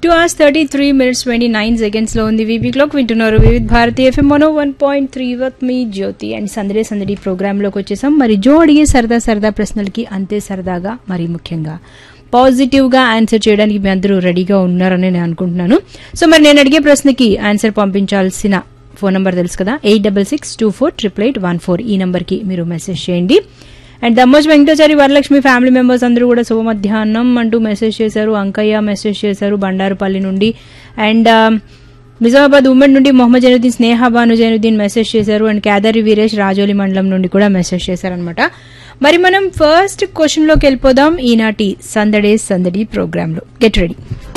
two hours thirty three minutes twenty nine seconds లో ఉంది V B clock వింటున్నారు Vividh Bharati F M మనో one point three with me Jyothi and సందడే సందడి ప్రోగ్రామ్ లోకి వచ్చేసాం మరి జో అడిగే సరదా సరదా ప్రశ్నలకి అంతే సరదాగా మరి ముఖ్యంగా పాజిటివ్ గా ఆన్సర్ చేయడానికి మీ అందరూ రెడీగా ఉన్నారని నేను అనుకుంటున్నాను సో మరి నేను అడిగే ప్రశ్నకి ఆన్సర్ పంపించాల్సిన ఫోన్ నంబర్ తెలుసు కదా eight double six two four triple eight one four ఈ నంబర్కి మీరు మెసేజ్ చేయండి and Dammoj Venkatachari Varalakshmi family members అందరూ కూడా శుభ మధ్యాహ్నం అంటూ మెసేజ్ చేశారు అంకయ్య మెసేజ్ చేశారు బండారుపల్లి నుండి అండ్ నిజామాబాద్ ఉమెన్ నుండి మొహమ్మద్ జైనుద్దీన్ స్నేహ బాను జైనుద్దీన్ మెసేజ్ చేశారు అండ్ కేదారి వీరేష్ రాజోలి మండలం నుండి కూడా మెసేజ్ చేశారనమాట మరి మనం ఫస్ట్ క్వశ్చన్ లోకి వెళ్ళిపోదాం ఈనాటి సందడే సందడి ప్రోగ్రామ్ లో గెట్ రెడీ